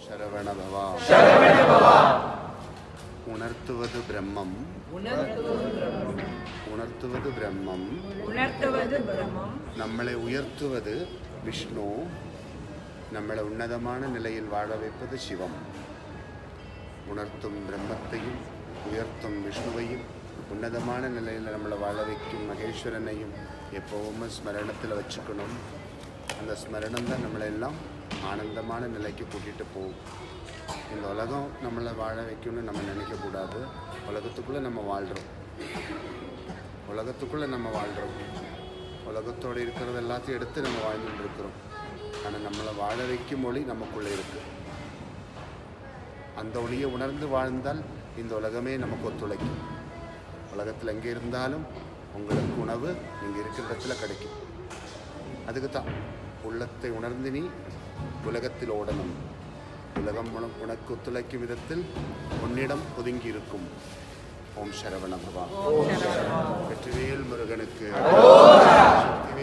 ശരവണ ഭവ ഉണർത്തുവത് ബ്രഹ്മം ഉണർത്തുവത് ബ്രഹ്മം ഉണർത്തുவது பிரம்மம் നമ്മളെ ഉയർത്തുവത് വിഷ്ണു നമ്മളെ ഉന്നതமான நிலையில் வாழ வைப்பது சிவம் உணர்த்தும் பிரம்மத்தையும் உயர்த்தும் விஷ்ணுவையும் உன்னதமான நிலையில் நம்மளை வாழ வைக்கும் மகேஸ்வரனையும் எப்போவுமே ஸ்மரணத்தில் வச்சுக்கணும் அந்த ஸ்மரணம் தான் நம்மளை எல்லாம் ஆனந்தமான நிலைக்கு கூட்டிகிட்டு போகும் இந்த உலகம் நம்மளை வாழ வைக்கணும்னு நம்ம நினைக்கக்கூடாது உலகத்துக்குள்ளே நம்ம வாழ்கிறோம் உலகத்துக்குள்ளே நம்ம வாழ்கிறோம் உலகத்தோடு இருக்கிறது எல்லாத்தையும் எடுத்து நம்ம வாழ்ந்துட்டு இருக்கிறோம் ஆனால் நம்மளை வாழ வைக்கும் மொழி நமக்குள்ளே இருக்குது அந்த ஒளியை உணர்ந்து வாழ்ந்தால் இந்த உலகமே நமக்கு ஒத்துழைக்கும் உலகத்தில் எங்கே இருந்தாலும் உங்களுக்கு உணவு நீங்கள் இருக்கிற இடத்துல கிடைக்கும் அதுக்கு தான் உள்ளத்தை உணர்ந்து நீ உலகத்தில் ஓடணும் உலகம் உன- உனக்கு ஒத்துழைக்கும் விதத்தில் உன்னிடம் ஒதுங்கி இருக்கும் ஓம் சரவண பவா வெற்றிவேல் முருகனுக்கு சக்தி